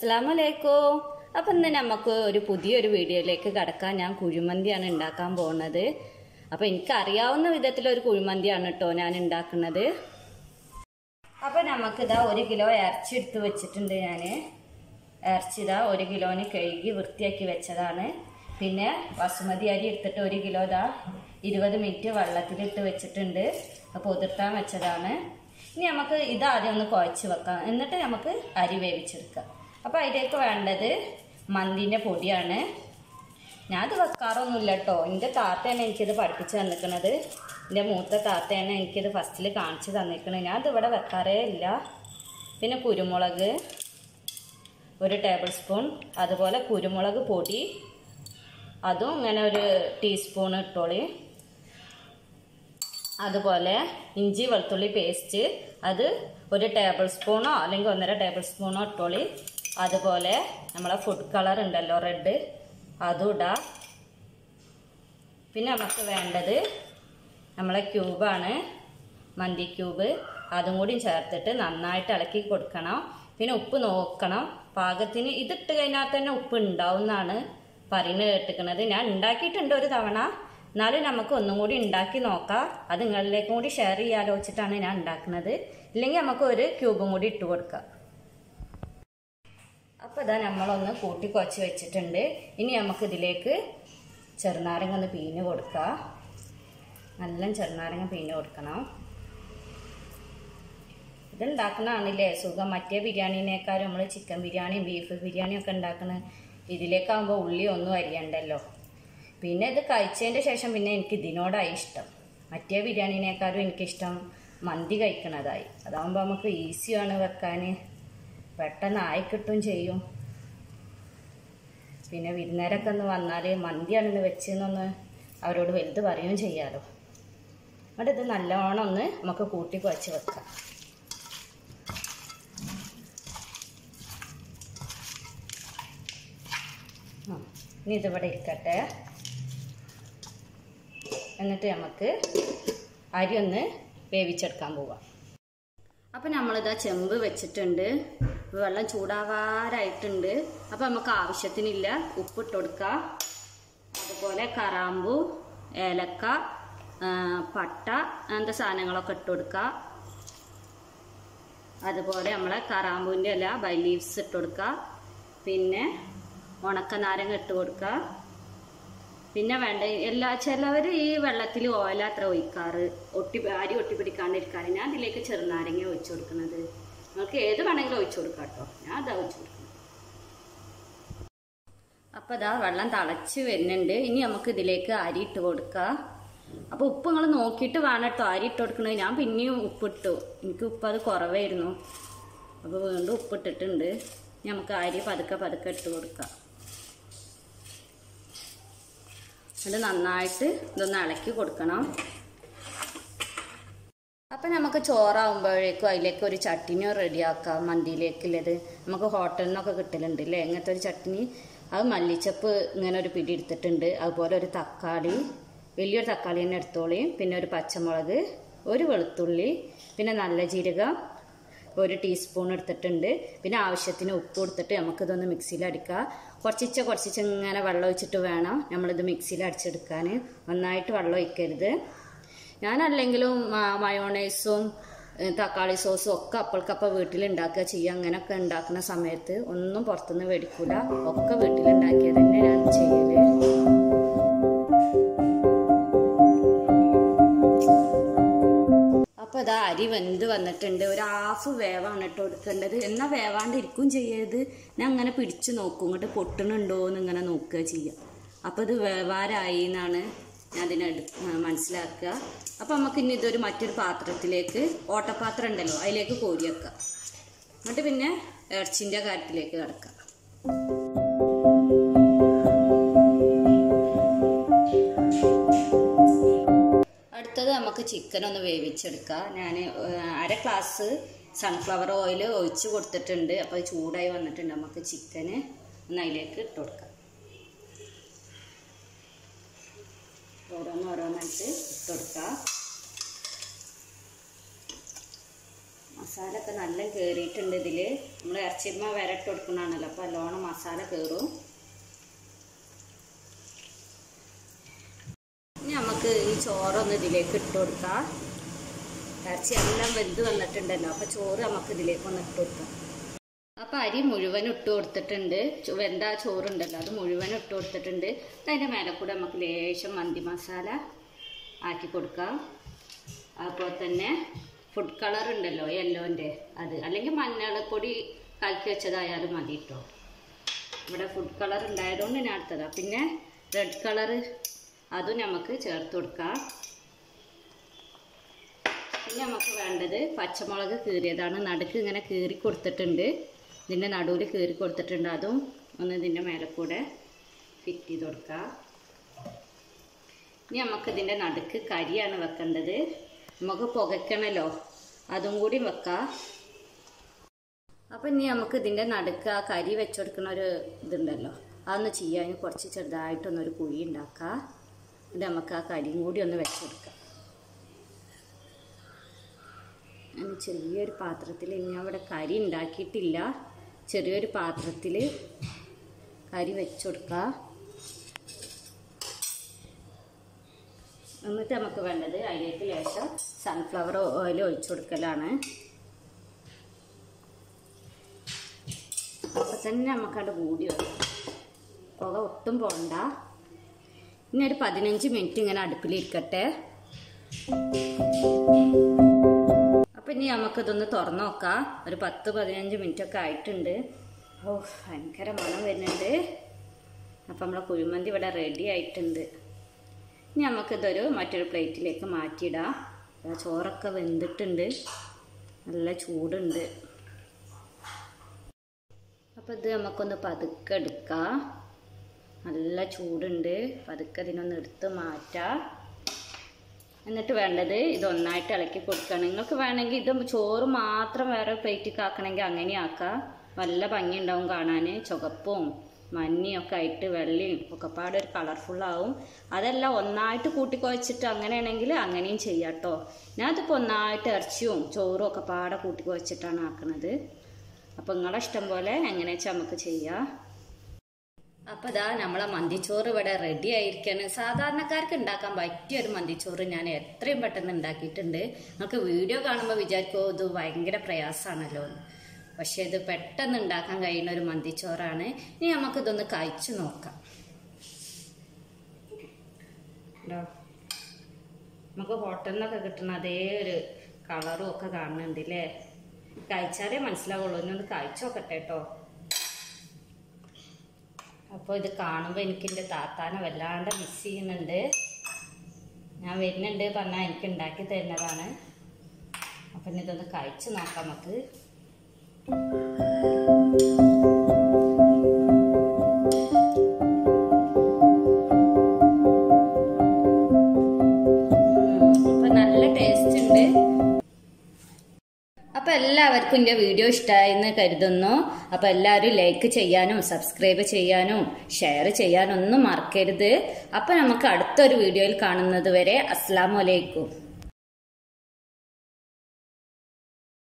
അസ്സലാമലൈക്കും അപ്പം ഇന്ന് നമുക്ക് ഒരു പുതിയൊരു വീഡിയോയിലേക്ക് കടക്കാൻ ഞാൻ കുഴിമന്തിയാണ് ഉണ്ടാക്കാൻ പോകുന്നത് അപ്പം എനിക്കറിയാവുന്ന വിധത്തിലൊരു കുഴിമന്തിയാണ് കേട്ടോ ഞാൻ ഉണ്ടാക്കുന്നത് അപ്പം നമുക്കിതാ ഒരു കിലോ ഇറച്ചി എടുത്ത് വെച്ചിട്ടുണ്ട് ഞാൻ ഇറച്ചി ഇതാ ഒരു കിലോന് കഴുകി വൃത്തിയാക്കി വെച്ചതാണ് പിന്നെ ബസുമതി അരി എടുത്തിട്ട് ഒരു കിലോ ഇതാ ഇരുപത് മിനിറ്റ് വെള്ളത്തിലിട്ട് വെച്ചിട്ടുണ്ട് അപ്പോൾ ഉതിർത്താൻ വെച്ചതാണ് ഇനി നമുക്ക് ഇതാദ്യം ഒന്ന് കുഴച്ച് വെക്കാം എന്നിട്ട് നമുക്ക് അരി വേവിച്ചെടുക്കാം അപ്പോൾ അതിലേക്ക് വേണ്ടത് മന്തിൻ്റെ പൊടിയാണ് ഞാനത് വെക്കാറൊന്നുമില്ല കേട്ടോ എൻ്റെ താത്തയാണ് എനിക്കിത് പഠിപ്പിച്ച് തന്നിക്കണത് എൻ്റെ മൂത്ത താത്തയാണ് എനിക്കിത് ഫസ്റ്റിൽ കാണിച്ച് തന്നിക്കണത് ഞാനത് ഇവിടെ വെക്കാറേ ഇല്ല പിന്നെ കുരുമുളക് ഒരു ടേബിൾ സ്പൂൺ അതുപോലെ കുരുമുളക് പൊടി അതും ഇങ്ങനെ ഒരു ടീസ്പൂൺ ഇട്ടോളി അതുപോലെ ഇഞ്ചി വെളുത്തുള്ളി പേസ്റ്റ് അത് ഒരു ടേബിൾ സ്പൂണോ അല്ലെങ്കിൽ ഒന്നര ടേബിൾ സ്പൂണോ ഇട്ടോളി അതുപോലെ നമ്മളെ ഫുഡ് കളർ ഉണ്ടല്ലോ റെഡ് അതും ഇടാം പിന്നെ നമുക്ക് വേണ്ടത് നമ്മളെ ക്യൂബാണ് മന്തി ക്യൂബ് അതും കൂടി ചേർത്തിട്ട് നന്നായിട്ട് ഇളക്കി കൊടുക്കണം പിന്നെ ഉപ്പ് നോക്കണം പാകത്തിന് ഇതിട്ട് കഴിഞ്ഞാൽ തന്നെ ഉപ്പ് ഉണ്ടാവും എന്നാണ് പറയുന്നത് കേട്ടിരിക്കുന്നത് ഞാൻ ഉണ്ടാക്കിയിട്ടുണ്ട് ഒരു തവണ എന്നാലും നമുക്ക് ഒന്നും കൂടി ഉണ്ടാക്കി നോക്കാം അത് നിങ്ങളിലേക്കും കൂടി ഷെയർ ചെയ്യാലോ വെച്ചിട്ടാണ് ഞാൻ ഉണ്ടാക്കുന്നത് ഇല്ലെങ്കിൽ നമുക്ക് ഒരു ക്യൂബും കൂടി ഇട്ട് കൊടുക്കാം അപ്പോൾ ഇതാ നമ്മളൊന്ന് കൂട്ടി കുഴച്ച് വെച്ചിട്ടുണ്ട് ഇനി നമുക്ക് ഇതിലേക്ക് ചെറുനാരങ്ങ ഒന്ന് പിഴിഞ്ഞ് കൊടുക്കുക നല്ല ചെറുനാരങ്ങ പിഴിഞ്ഞ് കൊടുക്കണം ഇതുണ്ടാക്കണതാണില്ലേ സുഖം മറ്റേ ബിരിയാണിനേക്കാളും നമ്മൾ ചിക്കൻ ബിരിയാണിയും ബീഫ് ബിരിയാണിയും ഒക്കെ ഉണ്ടാക്കുന്ന ഇതിലേക്കാകുമ്പോൾ ഉള്ളി ഒന്നും അരിയണ്ടല്ലോ പിന്നെ ഇത് കഴിച്ചതിൻ്റെ ശേഷം പിന്നെ എനിക്ക് ഇതിനോടായി ഇഷ്ടം മറ്റേ ബിരിയാണിനേക്കാളും എനിക്കിഷ്ടം മന്തി കഴിക്കണതായി അതാകുമ്പോൾ നമുക്ക് ഈസിയാണ് വെക്കാൻ പെട്ടെന്ന് ആയി കിട്ടും ചെയ്യും പിന്നെ വിരുന്നേരൊക്കെ ഒന്ന് വന്നാൽ മന്തിയാണെന്ന് വെച്ചെന്നൊന്ന് അവരോട് വലുത് പറയുകയും ചെയ്യാലോ എന്നിട്ട് ഇത് നല്ലോണം ഒന്ന് നമുക്ക് കൂട്ടി കുഴച്ച് വെക്കാം ആ ഇനി ഇതിവിടെ ഇരിക്കട്ടെ എന്നിട്ട് നമുക്ക് അരി ഒന്ന് വേവിച്ചെടുക്കാൻ പോവാം അപ്പം നമ്മളിതാ ചെമ്പ് വെച്ചിട്ടുണ്ട് വെള്ളം ചൂടാവാറായിട്ടുണ്ട് അപ്പം നമുക്ക് ആവശ്യത്തിനില്ല ഉപ്പിട്ട് കൊടുക്കുക അതുപോലെ കറാമ്പു ഏലക്ക ആ, പട്ട അങ്ങനത്തെ സാധനങ്ങളൊക്കെ ഇട്ട് കൊടുക്കുക അതുപോലെ നമ്മളെ കറാമ്പൂൻ്റെ ഇല ബൈ ലീവ്സ് ഇട്ട് കൊടുക്കുക പിന്നെ ഉണക്കനാരങ്ങ ഇട്ട് കൊടുക്കുക പിന്നെ വേണ്ട എല്ലാ ചിലവർ ഈ വെള്ളത്തിൽ ഓല അത്ര ഒഴിക്കാറ് ഒട്ടി അരി ഒട്ടിപ്പിടിക്കാണ്ടിരിക്കാൻ ഞാൻ ഇതിലേക്ക് ചെറുനാരങ്ങ ഒഴിച്ചു കൊടുക്കുന്നത് നിങ്ങൾക്ക് ഏത് വേണമെങ്കിലും ഒഴിച്ചു കൊടുക്കാം കേട്ടോ ഞാൻ അതാ ഒഴിച്ചു കൊടുക്കുന്നത് അപ്പോൾ ഇതാ വെള്ളം തിളച്ച് വരുന്നുണ്ട് ഇനി നമുക്ക് ഇതിലേക്ക് അരി ഇട്ട് കൊടുക്കുക അപ്പോൾ ഉപ്പ് നിങ്ങൾ നോക്കിയിട്ട് വേണം കേട്ടോ അരി ഇട്ട് കൊടുക്കണത് ഞാൻ പിന്നെയും ഉപ്പിട്ടു എനിക്ക് ഉപ്പ് അത് കുറവായിരുന്നു അപ്പോൾ വീണ്ടും ഉപ്പിട്ടിട്ടുണ്ട് ഇനി നമുക്ക് അരി പതുക്കെ പതുക്കെ ഇട്ട് കൊടുക്കാം എന്നിട്ട് നന്നായിട്ട് ഇതൊന്ന് ഇളക്കി കൊടുക്കണം അപ്പം നമുക്ക് ചോറാവുമ്പോഴേക്കും അതിലേക്ക് ഒരു ചട്ടിനി റെഡിയാക്കാം മന്തിയിലേക്കുള്ളത് നമുക്ക് ഹോട്ടലിൽ നിന്നൊക്കെ കിട്ടലുണ്ട് അല്ലേ ഇങ്ങനത്തെ ഒരു ചട്നി അത് മല്ലിച്ചപ്പ് ഇങ്ങനെ ഒരു പിടി എടുത്തിട്ടുണ്ട് അതുപോലെ ഒരു തക്കാളി വലിയൊരു തക്കാളി തന്നെ എടുത്തോളി പിന്നെ ഒരു പച്ചമുളക് ഒരു വെളുത്തുള്ളി പിന്നെ നല്ല ജീരകം ഒരു ടീസ്പൂൺ എടുത്തിട്ടുണ്ട് പിന്നെ ആവശ്യത്തിന് ഉപ്പ് കൊടുത്തിട്ട് നമുക്കിതൊന്ന് മിക്സിയിൽ അടിക്കുക കുറച്ചിച്ച കുറച്ചിച്ച ഇങ്ങനെ വെള്ളം ഒഴിച്ചിട്ട് വേണം നമ്മളിത് മിക്സിയിൽ അടിച്ചെടുക്കാൻ നന്നായിട്ട് വെള്ളം ഒഴിക്കരുത് ഞാനല്ലെങ്കിലും മ- മയോണൈസും ഏഹ്, തക്കാളി സോസും ഒക്കെ അപ്പോൾക്കപ്പോൾ വീട്ടിൽ ഉണ്ടാക്കുക ചെയ്യുക അങ്ങനെയൊക്കെ ഉണ്ടാക്കുന്ന സമയത്ത് ഒന്നും പുറത്തുനിന്ന് മേടിക്കൂല ഒക്കെ വീട്ടിലുണ്ടാക്കിയത് തന്നെ ഞാൻ ചെയ്യല് അപ്പോൾ ഇതാ അരി വെന്ത് വന്നിട്ടുണ്ട് ഒരു ഹാഫ് വേവാണ് ഇട്ട് കൊടുക്കേണ്ടത് എന്നാൽ വേവാണ്ടിരിക്കും ചെയ്യരുത് ഞാൻ അങ്ങനെ പിടിച്ചു നോക്കും ഇങ്ങോട്ട് പൊട്ടണുണ്ടോ എന്ന് ഇങ്ങനെ നോക്കുക ചെയ്യുക അപ്പോൾ ഇത് വേവാരായി എന്നാണ് ഞാൻ അതിനെടു മനസ്സിലാക്കുക അപ്പോൾ നമുക്ക് ഇനി ഇതൊരു മറ്റൊരു പാത്രത്തിലേക്ക് ഓട്ടപാത്രം ഉണ്ടല്ലോ അതിലേക്ക് കോരി വെക്കാം എന്നിട്ട് പിന്നെ ഇറച്ചിൻ്റെ കാര്യത്തിലേക്ക് കിടക്കാം അടുത്തത് നമുക്ക് ചിക്കൻ ഒന്ന് വേവിച്ചെടുക്കാം ഞാൻ അര ഗ്ലാസ് സൺഫ്ലവർ ഓയിൽ ഒഴിച്ച് കൊടുത്തിട്ടുണ്ട് അപ്പോൾ അത് ചൂടായി വന്നിട്ടുണ്ട് നമുക്ക് ചിക്കന് ഒന്ന് അതിലേക്ക് ഇട്ട് കൊടുക്കാം ഓരോന്ന് ഓരോന്നായിട്ട് ഇട്ട് കൊടുക്കാം മസാല ഒക്കെ നല്ല കയറിയിട്ടുണ്ട് ഇതിൽ നമ്മൾ ഇറച്ചിമ്മ വരട്ട് കൊടുക്കുന്നതാണല്ലോ അപ്പോൾ നല്ലോണം മസാല കയറും ഇനി നമുക്ക് ഈ ചോറൊന്ന് ഇതിലേക്ക് ഇട്ട് കൊടുക്കാം ഇറച്ചി എല്ലാം വെന്ത് വന്നിട്ടുണ്ടല്ലോ അപ്പോൾ ചോറ് നമുക്ക് ഇതിലേക്കൊന്ന് ഇട്ട് കൊടുക്കാം അപ്പോൾ അരി മുഴുവൻ ഇട്ട് കൊടുത്തിട്ടുണ്ട് ചോ- വെന്ത ചോറുണ്ടല്ലോ അത് മുഴുവൻ ഇട്ട് കൊടുത്തിട്ടുണ്ട് അതിൻ്റെ മേലെ കൂടെ നമുക്ക് ലേശം മന്തി മസാല ആക്കി കൊടുക്കാം അതുപോലെ തന്നെ ഫുഡ് കളർ ഉണ്ടല്ലോ യെല്ലോൻ്റെ അത് അല്ലെങ്കിൽ മഞ്ഞൾപ്പൊടി കലക്കി വെച്ചതായാലും മതി കേട്ടോ ഇവിടെ ഫുഡ് കളർ ഉണ്ടായതുകൊണ്ട് ഞാൻ എടുത്തതാണ് പിന്നെ റെഡ് കളർ അതും നമുക്ക് ചേർത്ത് കൊടുക്കാം പിന്നെ നമുക്ക് വേണ്ടത് പച്ചമുളക് കീറിയതാണ് നടുക്ക് ഇങ്ങനെ കീറി കൊടുത്തിട്ടുണ്ട് ഇതിൻ്റെ നടുവിൽ കീറി കൊടുത്തിട്ടുണ്ട് അതും ഒന്ന് ഇതിൻ്റെ മേലെ കൂടെ ഫിറ്റ് ചെയ്ത് കൊടുക്കാം ഇനി നമുക്ക് ഇതിൻ്റെ നടുക്ക് കരിയാണ് വെക്കേണ്ടത് നമുക്ക് പുകയ്ക്കണമല്ലോ അതും കൂടി വെക്കാം അപ്പം ഇനി നമുക്ക് ഇതിൻ്റെ നടുക്ക് ആ കരി വെച്ചെടുക്കുന്ന ഒരു ഇതുണ്ടല്ലോ അതൊന്ന് ചെയ്യാൻ കുറച്ച് ചെറുതായിട്ടൊന്നൊരു കുഴി ഉണ്ടാക്കാം ഇത് നമുക്ക് ആ കരിയും കൂടി ഒന്ന് വെച്ചെടുക്കാം ഞാൻ ചെറിയൊരു പാത്രത്തിൽ ഞാൻ ഇവിടെ കരി ഉണ്ടാക്കിയിട്ടില്ല ചെറിയൊരു പാത്രത്തിൽ കരി വെച്ചുകൊടുക്കുക എന്നിട്ട് നമുക്ക് വേണ്ടത് അതിലേക്ക് ലേശം സൺഫ്ലവർ ഓയിൽ ഒഴിച്ചു കൊടുക്കലാണ് അപ്പം തന്നെ നമുക്കത് കൂടി വരും പുക ഒട്ടും പോണ്ട ഇനി ഒരു പതിനഞ്ച് മിനിറ്റ് ഇങ്ങനെ അടുപ്പിലിരിക്കട്ടെ അപ്പം ഇനി നമുക്കിതൊന്ന് തുറന്നു നോക്കാം ഒരു പത്ത് പതിനഞ്ച് മിനിറ്റ് ഒക്കെ ആയിട്ടുണ്ട് ഓ ഭയങ്കര മണം വരുന്നുണ്ട് അപ്പം നമ്മളെ കുഴിമന്തി ഇവിടെ റെഡി ആയിട്ടുണ്ട് ഇനി നമുക്കിതൊരു മറ്റൊരു പ്ലേറ്റിലേക്ക് മാറ്റിയിടാം ദാ ചോറൊക്കെ വെന്തിട്ടുണ്ട് നല്ല ചൂടുണ്ട് അപ്പോൾ ഇത് നമുക്കൊന്ന് പതുക്കെ എടുക്കാം നല്ല ചൂടുണ്ട് പതുക്കെ ഇതിനൊന്ന് എടുത്ത് മാറ്റാം എന്നിട്ട് വേണ്ടത് ഇതൊന്നായിട്ട് ഇളക്കി കൊടുക്കണം നിങ്ങൾക്ക് വേണമെങ്കിൽ ഇത് ചോറ് മാത്രം വേറെ പ്ലേറ്റിൽ ആക്കണമെങ്കിൽ അങ്ങനെ ആക്കാം നല്ല ഭംഗി ഉണ്ടാവും കാണാൻ ചുവപ്പും മഞ്ഞയും ഒക്കെ ആയിട്ട് വെള്ളയും ഒക്കെ പാടെ ഒരു കളർഫുള്ളാവും അതെല്ലാം ഒന്നായിട്ട് കൂട്ടിക്കുഴച്ചിട്ട് അങ്ങനെയാണെങ്കിൽ അങ്ങനെയും ചെയ്യാം കേട്ടോ ഞാൻ അതിപ്പോൾ ഒന്നായിട്ട് ഇറച്ചിയും ചോറും ഒക്കെ പാടെ കൂട്ടിക്കുഴച്ചിട്ടാണ് ആക്കുന്നത് അപ്പോൾ നിങ്ങളെ ഇഷ്ടം പോലെ എങ്ങനെ വെച്ചാൽ നമുക്ക് ചെയ്യാം അപ്പോൾ ഇതാ നമ്മളെ മന്തിച്ചോറ് ഇവിടെ റെഡി ആയിരിക്കാണ് സാധാരണക്കാർക്ക് ഉണ്ടാക്കാൻ പറ്റിയ ഒരു മന്തിച്ചോറ് ഞാൻ എത്രയും പെട്ടെന്ന് ഉണ്ടാക്കിയിട്ടുണ്ട് നമുക്ക് വീഡിയോ കാണുമ്പോൾ വിചാരിക്കുമോ ഇത് ഭയങ്കര പ്രയാസമാണല്ലോ എന്ന് പക്ഷെ ഇത് പെട്ടെന്ന് ഉണ്ടാക്കാൻ കഴിയുന്ന ഒരു മന്തിച്ചോറാണ് ഇനി നമുക്കിതൊന്ന് കഴിച്ചു നോക്കാം ഉണ്ടോ? നമുക്ക് ഹോട്ടലിൽ നിന്നൊക്കെ കിട്ടുന്ന അതേ ഒരു കളറും ഒക്കെ കാണുന്നുണ്ട് അല്ലേ കഴിച്ചാലേ മനസ്സിലാവുള്ളൂ ഇനി ഒന്ന് കഴിച്ചു നോക്കട്ടെ കേട്ടോ അപ്പോൾ ഇത് കാണുമ്പോൾ എനിക്ക് എൻ്റെ താത്താനെ വല്ലാണ്ട് മിസ് ചെയ്യുന്നുണ്ട് ഞാൻ വരുന്നുണ്ട് പറഞ്ഞാൽ എനിക്ക് ഉണ്ടാക്കി തരുന്നതാണ് അപ്പം ഇനി ഇതൊന്ന് കഴിച്ച് നോക്കാം നമുക്ക് അപ്പം നല്ല ടേസ്റ്റ് ഉണ്ട് അപ്പൊ എല്ലാവർക്കും എൻ്റെ വീഡിയോ ഇഷ്ടമായി എന്ന് കരുതുന്നു അപ്പൊ എല്ലാവരും ലൈക്ക് ചെയ്യാനും സബ്സ്ക്രൈബ് ചെയ്യാനും ഷെയർ ചെയ്യാനും ഒന്നും മറക്കരുത് അപ്പൊ നമുക്ക് അടുത്തൊരു വീഡിയോയിൽ കാണുന്നത് വരെ അസ്സാം വലൈക്കും